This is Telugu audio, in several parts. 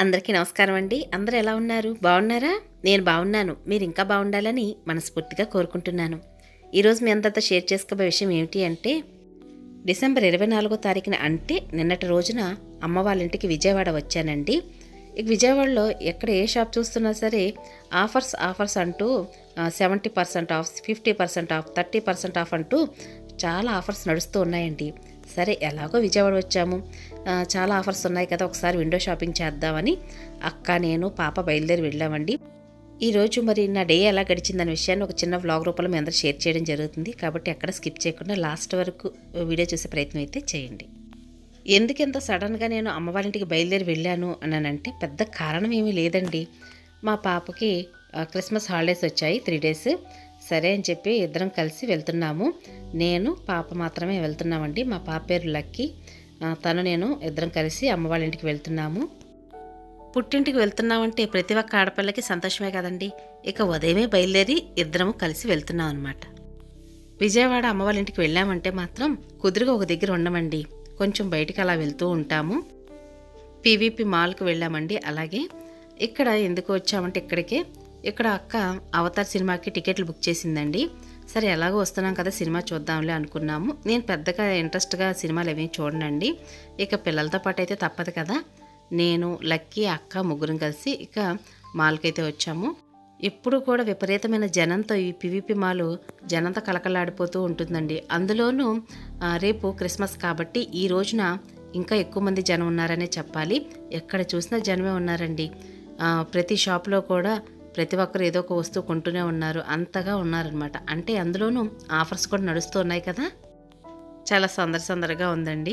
అందరికీ నమస్కారం అండి అందరూ ఎలా ఉన్నారు బాగున్నారా నేను బాగున్నాను మీరు ఇంకా బాగుండాలని మనస్ఫూర్తిగా కోరుకుంటున్నాను ఈరోజు మీ అందరితో షేర్ చేసుకోబోయే విషయం ఏమిటి అంటే డిసెంబర్ ఇరవై నాలుగో తారీఖున అంటే నిన్నటి రోజున అమ్మ వాళ్ళ ఇంటికి విజయవాడ వచ్చానండి ఇక విజయవాడలో ఎక్కడ ఏ షాప్ చూస్తున్నా సరే ఆఫర్స్ ఆఫర్స్ అంటూ seventy percent off fifty percent off thirty percent off అంటూ చాలా ఆఫర్స్ నడుస్తూ ఉన్నాయండి సరే ఎలాగో విజయవాడ వచ్చాము ఆ, చాలా ఆఫర్స్ ఉన్నాయి కదా ఒకసారి విండో షాపింగ్ చేద్దామని అక్క నేను పాప బయలుదేరి వెళ్ళామండి ఈరోజు మరి నా డే ఎలా గడిచిందనే విషయాన్ని ఒక చిన్న వ్లాగ్ రూపంలో మీ అందరూ షేర్ చేయడం జరుగుతుంది కాబట్టి ఎక్కడ స్కిప్ చేయకుండా లాస్ట్ వరకు వీడియో చూసే ప్రయత్నం అయితే చేయండి ఎందుకెంత సడన్గా నేను అమ్మవారింటికి బయలుదేరి వెళ్ళాను అన్నానంటే పెద్ద కారణం ఏమీ లేదండి మా పాపకి ఆ, క్రిస్మస్ హాలిడేస్ వచ్చాయి త్రీ డేస్ సరే అని చెప్పి ఇద్దరం కలిసి వెళ్తున్నాము నేను పాప మాత్రమే వెళ్తున్నామండి మా పాప పేరు లక్కీ ఆ, తను నేను ఇద్దరం కలిసి అమ్మ వాళ్ళ ఇంటికి వెళ్తున్నాము పుట్టింటికి వెళ్తున్నామంటే ప్రతి ఒక్క ఆడపిల్లకి సంతోషమే కదండి ఇక ఉదయమే బయలుదేరి ఇద్దరము కలిసి వెళ్తున్నాం అనమాట విజయవాడ అమ్మ వాళ్ళ ఇంటికి వెళ్ళామంటే మాత్రం కుదురుగా ఒక దగ్గర ఉండమండి కొంచెం బయటికి అలా వెళ్తూ ఉంటాము పీవీపీ మాల్కి వెళ్ళామండి అలాగే ఇక్కడ ఎందుకు వచ్చామంటే ఇక్కడికే ఇక్కడ అక్క అవతార్ సినిమాకి టికెట్లు బుక్ చేసిందండి సరే ఎలాగో వస్తున్నాం కదా సినిమా చూద్దాంలే అనుకున్నాము నేను పెద్దగా ఇంట్రెస్ట్గా సినిమాలు ఏమీ చూడనండి ఇక పిల్లలతో పాటు అయితే తప్పదు కదా నేను లక్కీ అక్క ముగ్గురం కలిసి ఇక మాల్కి అయితే వచ్చాము ఎప్పుడు కూడా విపరీతమైన జనంతో ఈ పివిపి మాలు జనంతో కలకలాడిపోతూ ఉంటుందండి అందులోనూ ఆ, రేపు క్రిస్మస్ కాబట్టి ఈ రోజున ఇంకా ఎక్కువ మంది జనం ఉన్నారనే చెప్పాలి ఎక్కడ చూసినా జనమే ఉన్నారండి ఆ, ప్రతి షాప్లో కూడా ప్రతి ఒక్కరు ఏదో ఒక వస్తువు కొంటూనే ఉన్నారు అంతగా ఉన్నారనమాట అంటే అందులోనూ ఆఫర్స్ కూడా నడుస్తూ ఉన్నాయి కదా చాలా సందడి సందడిగా ఉందండి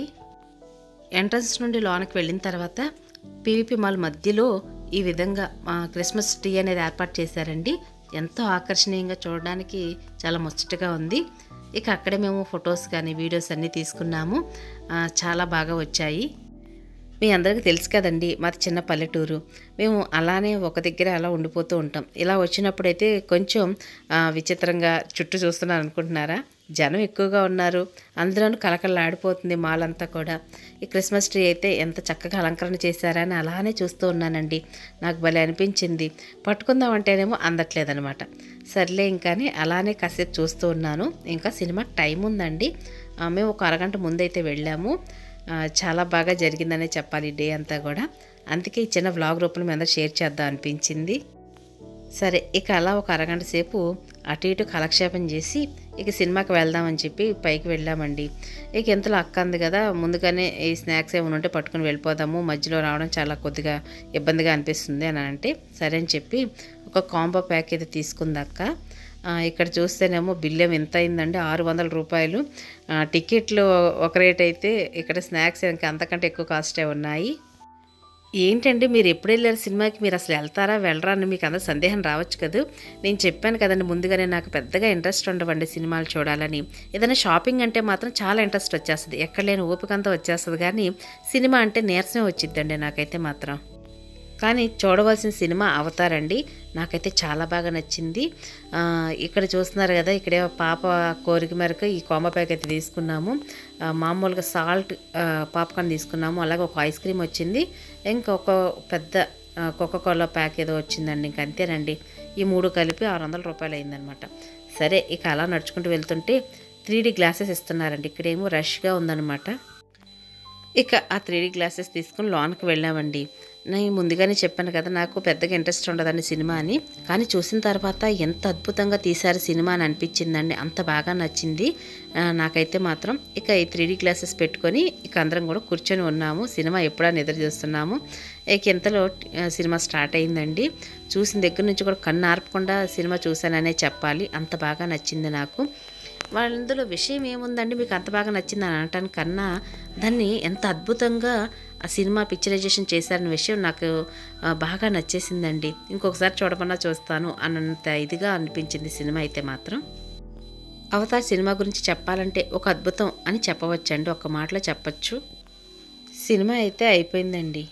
ఎంట్రన్స్ నుండి లోనకి వెళ్ళిన తర్వాత పీవీపీ మాల్ మధ్యలో ఈ విధంగా ఆ, క్రిస్మస్ ట్రీ అనేది ఏర్పాటు చేశారండి ఎంతో ఆకర్షణీయంగా చూడడానికి చాలా ముచ్చటగా ఉంది ఇక అక్కడే మేము ఫొటోస్ కానీ వీడియోస్ అన్నీ తీసుకున్నాము ఆ, చాలా బాగా వచ్చాయి మీ అందరికీ తెలుసు కదండి మాది చిన్న పల్లెటూరు మేము అలానే ఒక దగ్గర అలా ఉండిపోతూ ఉంటాం ఇలా వచ్చినప్పుడైతే కొంచెం ఆ, విచిత్రంగా చుట్టూ చూస్తున్నారు అనుకుంటున్నారా జనం ఎక్కువగా ఉన్నారు అందులోనూ కలకలలాడిపోతుంది మాల్ అంతా కూడా ఈ క్రిస్మస్ ట్రీ అయితే ఎంత చక్కగా అలంకరణ చేశారని అలానే చూస్తూ ఉన్నానండి నాకు భలే అనిపించింది పట్టుకుందాం అంటేనేమో అందట్లేదనమాట సర్లే ఇంకాని అలానే కాసేపు చూస్తూ ఉన్నాను ఇంకా సినిమాకి టైం ఉందండి ఆ, మేము ఒక అరగంట ముందైతే వెళ్ళాము ఆ, చాలా బాగా జరిగిందనే చెప్పాలి ఈ డే అంతా కూడా అందుకే ఈ చిన్న వ్లాగ్ రూపంలో మీ అందరూ షేర్ చేద్దాం అనిపించింది సరే ఇక అలా ఒక అరగంట సేపు అటు ఇటు కాలక్షేపం చేసి ఇక సినిమాకి వెళ్దామని చెప్పి పైకి వెళ్ళామండి ఇక ఎంతలో అక్క అంది కదా ముందుగానే ఈ స్నాక్స్ ఏమైనా ఉంటే పట్టుకుని వెళ్ళిపోదాము మధ్యలో రావడం చాలా కొద్దిగా ఇబ్బందిగా అనిపిస్తుంది అని అంటే సరే అని చెప్పి ఒక కాంబో ప్యాక్ అయితే తీసుకుంది అక్క ఆ, ఇక్కడ చూస్తేనేమో బిల్లు ఏమో ఎంత అయిందండి ఆరు వందల రూపాయలు ఆ, టికెట్లు ఒక రేట్ అయితే ఇక్కడ స్నాక్స్ ఇంకా అంతకంటే ఎక్కువ కాస్టే ఉన్నాయి ఏంటండి మీరు ఎప్పుడు వెళ్ళారు సినిమాకి మీరు అసలు వెళ్తారా వెళ్ళరా అని మీకు అందరూ సందేహం రావచ్చు కదా నేను చెప్పాను కదండి ముందుగానే నాకు పెద్దగా ఇంట్రెస్ట్ ఉండవండి సినిమాలు చూడాలని ఏదైనా షాపింగ్ అంటే మాత్రం చాలా ఇంట్రెస్ట్ వచ్చేస్తుంది ఎక్కడ లేని ఓపిక అంతా వచ్చేస్తుంది కానీ సినిమా అంటే నీరసమే వచ్చిద్దండి నాకైతే మాత్రం కానీ చూడవలసిన సినిమా అవతారండి నాకైతే చాలా బాగా నచ్చింది ఆ, ఇక్కడ చూస్తున్నారు కదా ఇక్కడే పాప కోరిక మేరకు ఈ కోమ ప్యాక్ అయితే తీసుకున్నాము ఆ, మామూలుగా సాల్ట్ పాప్కార్న్ తీసుకున్నాము అలాగే ఒక ఐస్ క్రీమ్ వచ్చింది ఇంకొక పెద్ద కోకా కోలా ప్యాక్ ఏదో వచ్చిందండి ఇంక అంతేనండి ఈ మూడు కలిపి ఆరు వందల రూపాయలు అయిందనమాట సరే ఇక అలా నడుచుకుంటూ వెళ్తుంటే త్రీ గ్లాసెస్ ఇస్తున్నారండి ఇక్కడేమో రష్గా ఉందన్నమాట ఇక ఆ త్రీ గ్లాసెస్ తీసుకుని లోన్కి వెళ్ళామండి నేను ముందుగానే చెప్పాను కదా నాకు పెద్దగా ఇంట్రెస్ట్ ఉండదండి సినిమా అని కానీ చూసిన తర్వాత ఎంత అద్భుతంగా తీశారు సినిమా అని అనిపించిందండి అంత బాగా నచ్చింది ఆ, నాకైతే మాత్రం ఇక ఈ త్రీ గ్లాసెస్ పెట్టుకొని ఇక అందరం కూడా కూర్చొని ఉన్నాము సినిమా ఎప్పుడని ఎదురు చూస్తున్నాము ఇక ఇంతలో ఆ, సినిమా స్టార్ట్ అయిందండి చూసిన దగ్గర నుంచి కూడా కన్ను ఆర్పకుండా సినిమా చూశాననే చెప్పాలి అంత బాగా నచ్చింది నాకు వాళ్ళందులో విషయం ఏముందండి మీకు అంత బాగా నచ్చింది అని అనటానికి కన్నా దాన్ని ఎంత అద్భుతంగా ఆ సినిమా పిక్చరైజేషన్ చేశారన్న విషయం నాకు ఆ, బాగా నచ్చేసిందండి ఇంకొకసారి చూడమన్నా చూస్తాను అన్నంత ఇదిగా అనిపించింది సినిమా అయితే మాత్రం అవతార్ సినిమా గురించి చెప్పాలంటే ఒక అద్భుతం అని చెప్పవచ్చండి ఒక మాటలో చెప్పచ్చు సినిమా అయితే అయిపోయిందండి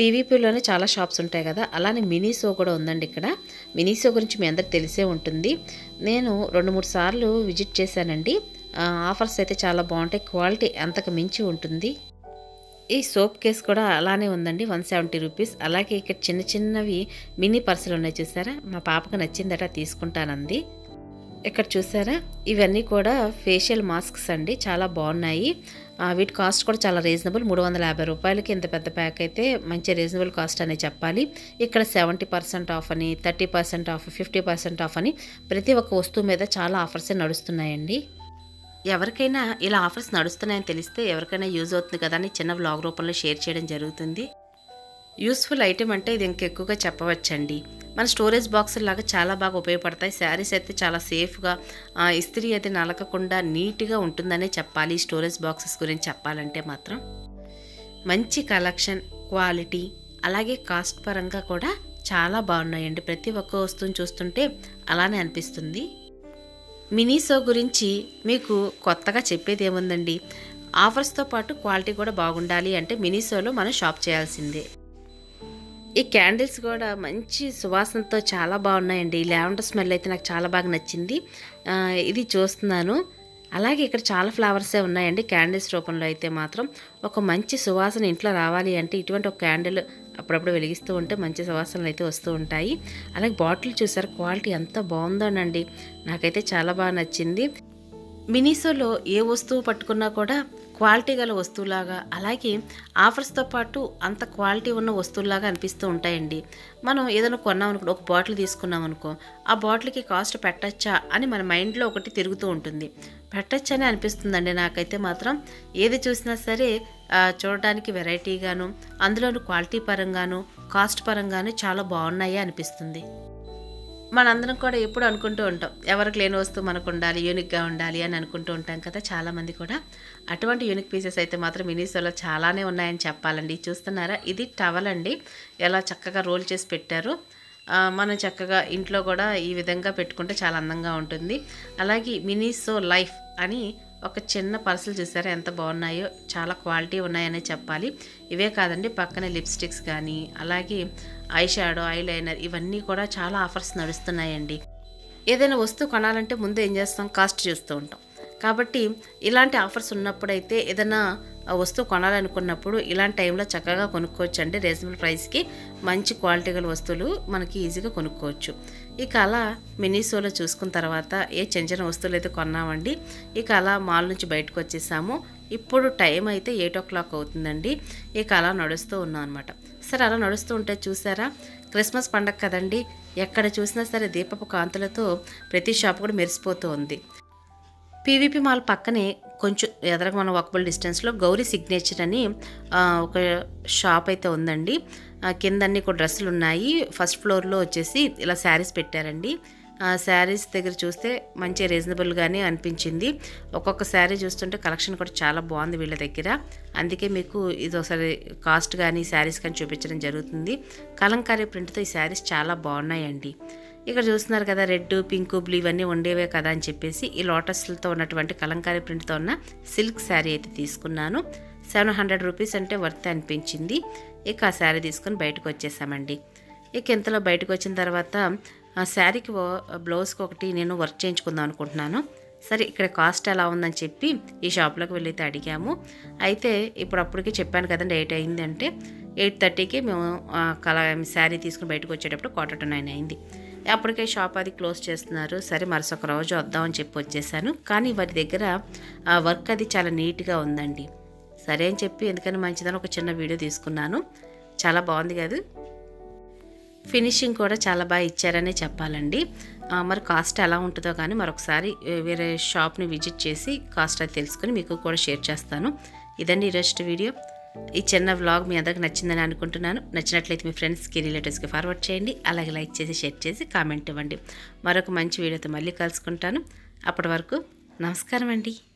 పీవీపీలోనే చాలా షాప్స్ ఉంటాయి కదా అలానే మినీసో కూడా ఉందండి ఇక్కడ మినీసో గురించి మీ అందరికి తెలిసే ఉంటుంది నేను రెండు మూడు సార్లు విజిట్ చేశానండి ఆ, ఆఫర్స్ అయితే చాలా బాగుంటాయి క్వాలిటీ అంతకు మించి ఉంటుంది ఈ సోప్ కేస్ కూడా అలానే ఉందండి వన్ సెవెంటీ రూపీస్ అలాగే ఇక్కడ చిన్న చిన్నవి మినీ పర్సులు ఉన్నాయి చూసారా మా పాపకు నచ్చిందట తీసుకుంటానంది ఇక్కడ చూసారా ఇవన్నీ కూడా ఫేషియల్ మాస్క్స్ అండి చాలా బాగున్నాయి ఆ, వీటి కాస్ట్ కూడా చాలా రీజనబుల్ మూడు వందల యాభై రూపాయలకి ఇంత పెద్ద ప్యాక్ అయితే మంచి రీజనబుల్ కాస్ట్ అనే చెప్పాలి ఇక్కడ సెవెంటీ పర్సెంట్ ఆఫ్ అని thirty percent off fifty percent off అని ప్రతి ఒక్క వస్తువు మీద చాలా ఆఫర్సే నడుస్తున్నాయండి ఎవరికైనా ఇలా ఆఫర్స్ నడుస్తున్నాయని తెలిస్తే ఎవరికైనా యూజ్ అవుతుంది కదా అని చిన్న వ్లాగ్ రూపంలో షేర్ చేయడం జరుగుతుంది యూస్ఫుల్ ఐటెం అంటే ఇది ఇంకెక్కువగా చెప్పవచ్చండి మన స్టోరేజ్ బాక్స్ లాగా చాలా బాగా ఉపయోగపడతాయి శారీస్ అయితే చాలా సేఫ్గా ఆ, ఇస్త్రీ అయితే నలకకుండా నీట్గా ఉంటుందనే చెప్పాలి ఈ స్టోరేజ్ బాక్సెస్ గురించి చెప్పాలంటే మాత్రం మంచి కలెక్షన్ క్వాలిటీ అలాగే కాస్ట్ పరంగా కూడా చాలా బాగున్నాయండి ప్రతి ఒక్క వస్తువుని చూస్తుంటే అలానే అనిపిస్తుంది మినీసో గురించి మీకు కొత్తగా చెప్పేది ఏముందండి ఆఫర్స్తో పాటు క్వాలిటీ కూడా బాగుండాలి అంటే మినీసోలో మనం షాప్ చేయాల్సిందే ఈ క్యాండిల్స్ కూడా మంచి సువాసనతో చాలా బాగున్నాయండి ఈ లావెండర్ స్మెల్ అయితే నాకు చాలా బాగా నచ్చింది ఆ, ఇది చూస్తున్నాను అలాగే ఇక్కడ చాలా ఫ్లవర్సే ఉన్నాయండి క్యాండిల్స్ రూపంలో అయితే మాత్రం ఒక మంచి సువాసన ఇంట్లో రావాలి అంటే ఇటువంటి ఒక క్యాండిల్ అప్పుడప్పుడు వెలిగిస్తూ ఉంటే మంచి సువాసనలు అయితే వస్తూ ఉంటాయి అలాగే బాటిల్ చూసారు క్వాలిటీ ఎంత బాగుందోనండి నాకైతే చాలా బాగా నచ్చింది మినీసోలో ఏ వస్తువు పట్టుకున్నా కూడా క్వాలిటీ గల వస్తువులాగా అలాగే ఆఫర్స్తో పాటు అంత క్వాలిటీ ఉన్న వస్తువులాగా అనిపిస్తూ ఉంటాయండి మనం ఏదైనా కొన్నాం అనుకో ఒక బాటిల్ తీసుకున్నాం అనుకో ఆ బాటిల్కి కాస్ట్ పెట్టచ్చా అని మన మైండ్లో ఒకటి తిరుగుతూ ఉంటుంది పెట్టచ్చని అనిపిస్తుందండి నాకైతే మాత్రం ఏది చూసినా సరే ఆ, చూడడానికి వెరైటీగాను అందులోను క్వాలిటీ పరంగాను కాస్ట్ పరంగాను చాలా బాగున్నాయి అనిపిస్తుంది మనందరం కూడా ఎప్పుడు అనుకుంటూ ఉంటాం ఎవరికి లేని వస్తువు మనకు ఉండాలి యూనిక్గా ఉండాలి అని అనుకుంటూ ఉంటాం కదా చాలామంది కూడా అటువంటి యూనిక్ పీసెస్ అయితే మాత్రం మినీసోలో చాలానే ఉన్నాయని చెప్పాలండి చూస్తున్నారా ఇది టవల్ అండి ఎలా చక్కగా రోల్ చేసి పెట్టారు ఆ, మనం చక్కగా ఇంట్లో కూడా ఈ విధంగా పెట్టుకుంటే చాలా అందంగా ఉంటుంది అలాగే మినీసో లైఫ్ అని ఒక చిన్న పర్సులు చూసారా ఎంత బాగున్నాయో చాలా క్వాలిటీ ఉన్నాయనే చెప్పాలి ఇవే కాదండి పక్కనే లిప్స్టిక్స్ కానీ అలాగే ఐ షాడో ఐ లైనర్ ఇవన్నీ కూడా చాలా ఆఫర్స్ నడుస్తున్నాయండి ఏదైనా వస్తువు కొనాలంటే ముందు ఏం చేస్తాం కాస్ట్ చూస్తూ ఉంటాం కాబట్టి ఇలాంటి ఆఫర్స్ ఉన్నప్పుడైతే ఏదైనా ఆ వస్తువు కొనాలనుకున్నప్పుడు ఇలాంటి టైంలో చక్కగా కొనుక్కోవచ్చు అండి రీజనబుల్ ప్రైస్కి మంచి క్వాలిటీ గల వస్తువులు మనకి ఈజీగా కొనుక్కోవచ్చు ఇక అలా మినీసోలో చూసుకున్న తర్వాత ఏ చిన్న చిన్న వస్తువులు అయితే కొన్నామండి ఇక అలా మాల్ నుంచి బయటకు వచ్చేసాము ఇప్పుడు టైం అయితే ఎయిట్ ఓ క్లాక్ అవుతుందండి ఇక అలా నడుస్తూ ఉన్నాం అనమాట సరే అలా నడుస్తూ ఉంటే చూసారా క్రిస్మస్ పండగ కదండి ఎక్కడ చూసినా సరే దీపపు కాంతులతో ప్రతి షాప్ కూడా మెరిసిపోతూ ఉంది పీవీపీ మాల్ పక్కనే కొంచెం ఎదరకు మన వాకబుల్ డిస్టెన్స్లో గౌరీ సిగ్నేచర్ అని ఆ, ఒక షాప్ అయితే ఉందండి ఆ, కింద అన్ని కూడా డ్రెస్సులు ఉన్నాయి ఫస్ట్ ఫ్లోర్లో వచ్చేసి ఇలా శారీస్ పెట్టారండి ఆ శారీస్ దగ్గర చూస్తే మంచి రీజనబుల్గానే అనిపించింది ఒక్కొక్క శారీ చూస్తుంటే కలెక్షన్ కూడా చాలా బాగుంది వీళ్ళ దగ్గర అందుకే మీకు ఇది ఒకసారి కాస్ట్ కానీ శారీస్ కానీ చూపించడం జరుగుతుంది కలంకారీ ప్రింట్తో ఈ శారీస్ చాలా బాగున్నాయండి ఇక్కడ చూస్తున్నారు కదా రెడ్ పింక్ బ్లూ ఇవన్నీ ఉండేవే కదా అని చెప్పేసి ఈ లోటస్లతో ఉన్నటువంటి కలంకారీ ప్రింట్తో ఉన్న సిల్క్ శారీ అయితే తీసుకున్నాను సెవెన్ హండ్రెడ్ రూపీస్ అంటే వర్త్ అనిపించింది ఇక ఆ శారీ తీసుకొని బయటకు వచ్చేసామండి ఇక ఇంతలో బయటకు వచ్చిన తర్వాత ఆ శారీకి ఓ- బ్లౌజ్కి ఒకటి నేను వర్క్ చేయించుకుందాం అనుకుంటున్నాను సరే ఇక్కడ కాస్ట్ ఎలా ఉందని చెప్పి ఈ షాప్లోకి వెళ్ళైతే అడిగాము అయితే ఇప్పుడు అప్పటికి చెప్పాను కదండి ఎయిట్ అయింది అంటే ఎయిట్ థర్టీకి మేము ఆ, కల శారీ తీసుకుని బయటకు వచ్చేటప్పుడు క్వార్టర్ టు నైన్ అయింది అప్పటికే షాప్ అది క్లోజ్ చేస్తున్నారు సరే మరుసొక రోజు వద్దామని చెప్పి వచ్చేసాను కానీ వారి దగ్గర ఆ వర్క్ అది చాలా నీట్గా ఉందండి సరే అని చెప్పి ఎందుకని మంచిదని ఒక చిన్న వీడియో తీసుకున్నాను చాలా బాగుంది కదా ఫినిషింగ్ కూడా చాలా బాగా ఇచ్చారనే చెప్పాలండి ఆ, మరి కాస్ట్ ఎలా ఉంటుందో కానీ మరొకసారి ఏ, వేరే షాప్ని విజిట్ చేసి కాస్ట్ అది తెలుసుకుని మీకు కూడా షేర్ చేస్తాను ఇదండి ఈరోజు వీడియో ఈ చిన్న వ్లాగ్ మీ అందరికి నచ్చిందని అనుకుంటున్నాను నచ్చినట్లయితే మీ ఫ్రెండ్స్కి రిలేటివ్స్కి ఫార్వర్డ్ చేయండి అలాగే లైక్ చేసి షేర్ చేసి కామెంట్ ఇవ్వండి మరొక మంచి వీడియోతో మళ్ళీ కలుసుకుంటాను అప్పటి వరకు నమస్కారం అండి